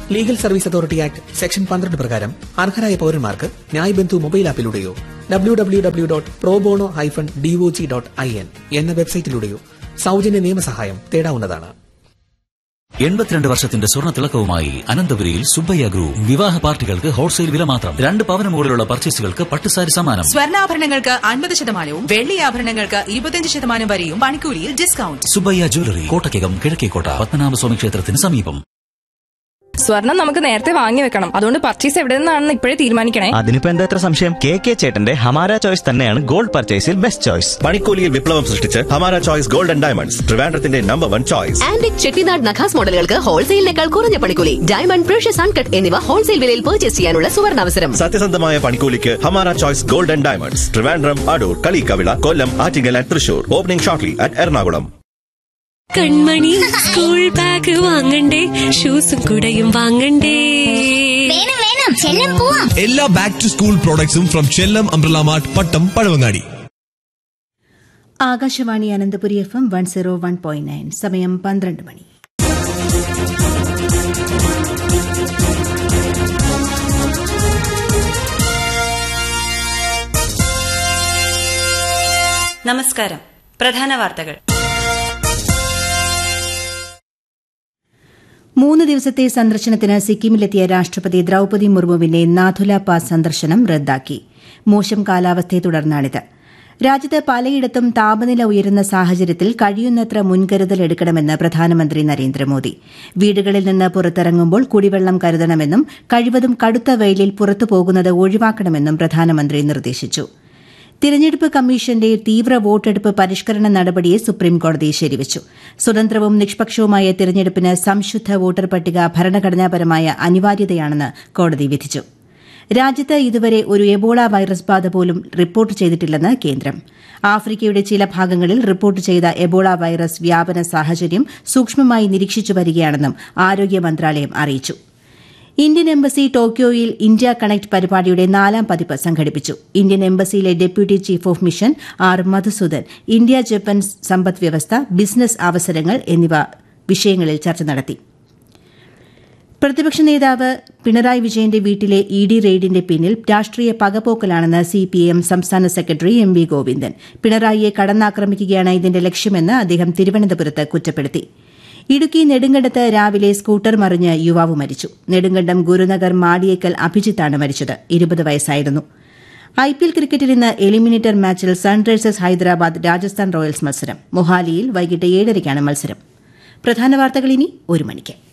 legal service authority act section പന്ത്രണ്ട് പ്രകാരം അർഹരായ പൌരന്മാർക്ക് ന്യായ് ബന്ധു മൊബൈൽ ആപ്പിലൂടെയോ W W W dot pro bono hyphen DOJ dot I N എന്ന വെബ്സൈറ്റിലൂടെയോ സൗജന്യ നിയമസഹായം തേടാവുന്നതാണ് എൺപത്തിരണ്ട് വർഷത്തിന്റെ സ്വർണ്ണ തിളക്കവുമായി അനന്തപുരിയിൽ സുബ്ബയ്യ ഗ്രൂപ്പ് വിവാഹ പാർട്ടികൾക്ക് ഹോൾസെയിൽ വില മാത്രം രണ്ട് പവന് മുകളിലുള്ള പർച്ചേസുകൾക്ക് പട്ടുസാരി സമ്മാനം സ്വർണ്ണാഭരണങ്ങൾക്ക് അൻപത് ശതമാനവും വെള്ളി ആഭരണങ്ങൾക്ക് ഇരുപത്തിയഞ്ച് ശതമാനം വരെയും പണിക്കൂലിയിൽ ഡിസ്കൗണ്ട് സുബ്ബയ്യ ജ്വല്ലറി കോട്ടയ്ക്കകം കിഴക്കേക്കോട്ട പത്മനാഭസ്വാമി ക്ഷേത്രത്തിന് സമീപം സ്വർണം നമുക്ക് നേരത്തെ വാങ്ങി വെക്കണം അതുകൊണ്ട് പർച്ചേസ് എവിടെ നിന്നാണെന്ന് ഇപ്പോഴേ തീരുമാനിക്കണേ അതിനിപ്പോ എന്താ എത്ര സംശയം കെ കെ ചേട്ടന്റെ ഹമാര ചോയ്സ് തന്നെയാണ് ഗോൾഡ് പർച്ചേസിൽ ബെസ്റ്റ് ചോയ്സ് പണിക്കൂലിയിൽ വിപ്ലവം സൃഷ്ടിച്ച് Hamara choice gold and diamonds ട്രിവാൻഡ്രത്തിന്റെ number one choice antique Chettinad നഖാസ് മോഡലുകൾക്ക് ഹോൾസെയിലിനേക്കാൾ കുറഞ്ഞ പണിക്കൂലി ഡയമണ്ട് പ്രഷ്യസ് അൺകട്ട് എന്നിവ ഹോൾസെയിൽ വിലയിൽ പർച്ചേസ് ചെയ്യാനുള്ള സുവർണാവസരം സത്യസന്ധമായ പണിക്കൂലിക്ക് Hamara choice gold and diamonds Trivandrum Adoor Kalikkavila Kollam Attingal and Thrissur opening shortly at Ernakulam കൺമണി സ്കൂൾ ബാഗ് വാങ്ങണ്ടേ ഷൂസും കുടയും വാങ്ങണ്ടേ വേണം വേണം ചെല്ലം പോവാം എല്ലാ ബാക്ക് ടു സ്കൂൾ പ്രോഡക്ട്സും from Chellam umbrella mart Pattom Pazhavangadi Akashvani Ananthapuri F M one zero one point nine സമയം പന്ത്രണ്ട് മണി നമസ്കാരം പ്രധാന വാർത്തകൾ മൂന്ന് ദിവസത്തെ സന്ദർശനത്തിന് സിക്കിമിലെത്തിയ രാഷ്ട്രപതി ദ്രൌപതി മുർമുവിന്റെ നാഥുല പാസ് സന്ദർശനം റദ്ദാക്കി മോശം കാലാവസ്ഥയെ തുടർന്നാണിത് രാജ്യത്ത് പലയിടത്തും താപനില ഉയരുന്ന സാഹചര്യത്തിൽ കഴിയുന്നത്ര മുൻകരുതൽ എടുക്കണമെന്ന് പ്രധാനമന്ത്രി നരേന്ദ്രമോദി വീടുകളിൽ നിന്ന് പുറത്തിറങ്ങുമ്പോൾ കുടിവെള്ളം കരുതണമെന്നും കഴിവതും കടുത്ത വെയിലിൽ പുറത്തു പോകുന്നത് ഒഴിവാക്കണമെന്നും പ്രധാനമന്ത്രി നിർദ്ദേശിച്ചു തിരഞ്ഞെടുപ്പ് കമ്മീഷന്റെ തീവ്ര വോട്ടെടുപ്പ് പരിഷ്കരണ നടപടിയെ സുപ്രീംകോടതി ശരിവച്ചു സ്വതന്ത്രവും നിഷ്പക്ഷവുമായ തിരഞ്ഞെടുപ്പിന് സംശുദ്ധ വോട്ടർ പട്ടിക ഭരണഘടനാപരമായ അനിവാര്യതയാണെന്ന് കോടതി വിധിച്ചു രാജ്യത്ത് ഇതുവരെ ഒരു എബോള വൈറസ് ബാധ പോലും റിപ്പോർട്ട് ചെയ്തിട്ടില്ലെന്ന് കേന്ദ്രം ആഫ്രിക്കയുടെ ചില ഭാഗങ്ങളിൽ റിപ്പോർട്ട് ചെയ്ത എബോള വൈറസ് വ്യാപന സാഹചര്യം സൂക്ഷ്മമായി നിരീക്ഷിച്ചു വരികയാണെന്നും ആരോഗ്യ മന്ത്രാലയം അറിയിച്ചു ഇന്ത്യൻ എംബസി ടോക്കിയോയിൽ ഇന്ത്യ കണക്ട് പരിപാടിയുടെ നാലാം പതിപ്പ് സംഘടിപ്പിച്ചു ഇന്ത്യൻ എംബസിയിലെ deputy chief of mission R Madhusudan India Japan സമ്പദ് വ്യവസ്ഥ ബിസിനസ് അവസരങ്ങൾ എന്നിവ വിഷയങ്ങളിൽ ചർച്ച നടത്തി പ്രതിപക്ഷ നേതാവ് പിണറായി വിജയന്റെ വീട്ടിലെ ഇ ഡി റെയ്ഡിന്റെ പിന്നിൽ രാഷ്ട്രീയ പകപോക്കലാണെന്ന് സിപിഎം സംസ്ഥാന സെക്രട്ടറി എം വി ഗോവിന്ദൻ പിണറായിയെ കടന്നാക്രമിക്കുകയാണ് ഇതിന്റെ ലക്ഷ്യമെന്ന് അദ്ദേഹം തിരുവനന്തപുരത്ത് കുറ്റപ്പെടുത്തി ഇടുക്കി നെടുങ്കണ്ടത്ത് രാവിലെ സ്കൂട്ടർ മറിഞ്ഞ് യുവാവ് മരിച്ചു നെടുങ്കണ്ടം ഗുരുനഗർ മാടിയേക്കൽ അഭിജിത്താണ് മരിച്ചത് ഇരുപത് വയസ്സായിരുന്നു ഐപിഎൽ ക്രിക്കറ്റിൽ ഇന്ന് എലിമിനേറ്റർ മാച്ചിൽ സൺറൈസേഴ്സ് ഹൈദരാബാദ് രാജസ്ഥാൻ റോയൽസ് മത്സരം മൊഹാലിയിൽ വൈകിട്ട് ഏഴരയ്ക്കാണ് മത്സരം പ്രധാന വാർത്തകൾ ഇനി ഒരു മണിക്ക്